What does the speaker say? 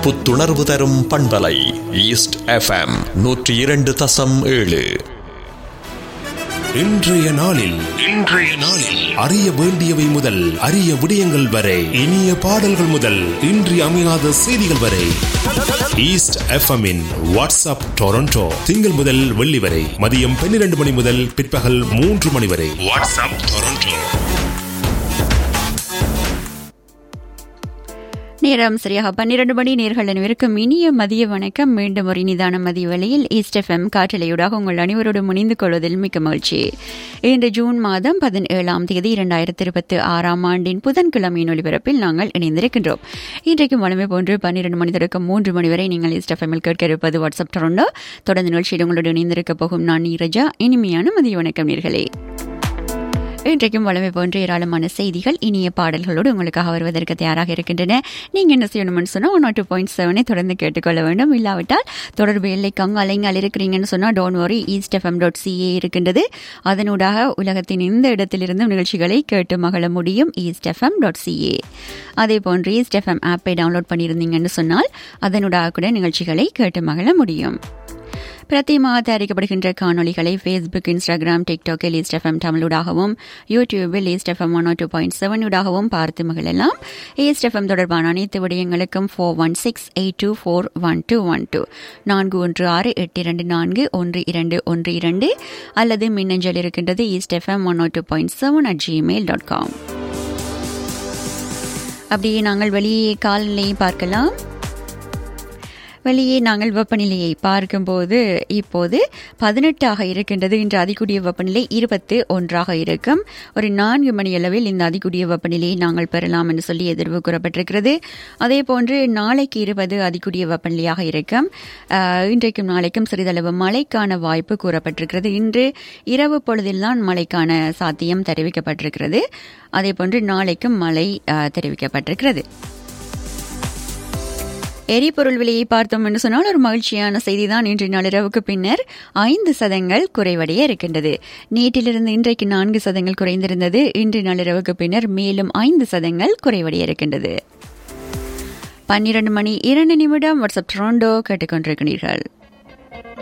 புத்துணர்வு தரும் பண்பலை ஈஸ்ட் எஃப்எம் நூற்றி இரண்டு தசம் ஏழு இன்றைய நாளில் இன்றைய நாளில் அறிய வேண்டியவை முதல் அரிய விடயங்கள் வரை இனிய பாடல்கள் முதல் இன்றி அமையாத செய்திகள் வரை ஈஸ்ட் எஃப்எம் இன் வாட்ஸ்அப் டொரண்டோ திங்கள் முதல் வெள்ளி வரை மதியம் பன்னிரண்டு மணி முதல் பிற்பகல் மூன்று மணி வரை வாட்ஸ்அப் டொரண்டோ நேரம் சரியாக பன்னிரண்டு மணி நேர்கள் அனைவருக்கும் இனிய மதிய வணக்கம் மீண்டும் ஒரு இனிதான மதிய வேளையில் ஈஸ்ட் எஃப்எம் காற்றலையூடாக உங்கள் அனைவரோடு முணிந்து கொள்வதில் மிக்க மகிழ்ச்சி இன்று ஜூன் மாதம் பதினேழாம் தேதி இரண்டாயிரத்தி இருபத்தி ஆறாம் ஆண்டின் புதன்கிழமையின் ஒளிபரப்பில் நாங்கள் இணைந்திருக்கின்றோம் இன்றைக்கு வளமை போன்று பன்னிரண்டு மணி தொடக்கம் மூன்று மணி வரை நீங்கள் ஈஸ்ட் எஃப்எம்மில் கேட்க இருப்பது வாட்ஸ்அப் தொடர்ந்து தொடர்ந்து நிகழ்ச்சியில் உங்களோடு இணைந்திருக்க போகும் நான் நீரஜா இனிமையான மதிய வணக்கம் நேர்களே இன்றைக்கும் வளமை போன்ற ஏராளமான செய்திகள் இனிய பாடல்களோடு உங்களுக்காக வருவதற்கு தயாராக இருக்கின்றன நீங்க என்ன செய்யணும்னு சொன்னா ஒன் டூ பாயிண்ட் செவனை தொடர்ந்து கேட்டுக்கொள்ள வேண்டும் இல்லாவிட்டால் தொடர்பு எல்லைக்கு அங்கு அலைங்கள் இருக்கிறீங்கன்னு சொன்னா don't worry east FM dot CA இருக்கின்றது அதனூடாக உலகத்தின் எந்த இடத்திலிருந்தும் நிகழ்ச்சிகளை கேட்டு மகள முடியும் ஈஸ்ட் எஃப்எம் டாட் சிஏ அதே போன்று ஈஸ்ட் எஃப்எம் ஆப்பை டவுன்லோட் பண்ணியிருந்தீங்கன்னு சொன்னால் அதனூடாக கூட நிகழ்ச்சிகளை கேட்டு மகள முடியும் பிரத்தியமாக தயாரிக்கப்படுகின்ற காணொலிகளை ஃபேஸ்புக் இன்ஸ்டாகிராம் டிக்டாக்கில் ஈஸ்ட் எஃப்எம் தமிழூடாகவும் யூடியூபில் east FM one two point செவனூடாகவும் பார்த்து மகளெல்லாம் ஈஸ்ட் எஃப்எம் தொடர்பான அனைத்து விடயங்களுக்கும் four one six eight two four one two one two நான்கு ஒன்று ஆறு எட்டு இரண்டு நான்கு ஒன்று இரண்டு ஒன்று இரண்டு அல்லது மின்னஞ்சல் இருக்கின்றது east FM one two point seven at Gmail dot com அப்படியே நாங்கள் வெளியே காலநிலையை பார்க்கலாம் வெளியே நாங்கள் வெப்பநிலையை பார்க்கும்போது இப்போது பதினெட்டாக இருக்கின்றது இன்று அதிகூடிய வெப்பநிலை இருபத்து ஒன்றாக இருக்கும் ஒரு நான்கு மணி அளவில் இந்த அதிகூடிய வெப்பநிலையை நாங்கள் பெறலாம் என்று சொல்லி எதிர்வு கூறப்பட்டிருக்கிறது அதே போன்று நாளைக்கு இருபது அதிகூடிய வெப்பநிலையாக இருக்கும் இன்றைக்கும் நாளைக்கும் சிறிதளவு மழைக்கான வாய்ப்பு கூறப்பட்டிருக்கிறது இன்று இரவு பொழுதில்தான் மழைக்கான சாத்தியம் தெரிவிக்கப்பட்டிருக்கிறது அதே போன்று நாளைக்கும் மழை தெரிவிக்கப்பட்டிருக்கிறது எரிபொருள் விலையை பார்த்தோம் என்று சொன்னால் ஒரு மகிழ்ச்சியான செய்திதான் இன்று நள்ளிரவுக்கு பின்னர் ஐந்து சதங்கள் குறைவடைய இருக்கின்றது நேற்றிலிருந்து இன்றைக்கு நான்கு சதங்கள் குறைந்திருந்தது இன்று நள்ளிரவுக்கு பின்னர் மேலும் ஐந்து சதங்கள் குறைவடைய இருக்கின்றது பன்னிரண்டு மணி இரண்டு நிமிடம் வாட்ஸ்அப் ட்ரோண்டோ கேட்டுக்கொண்டிருக்கிறீர்கள்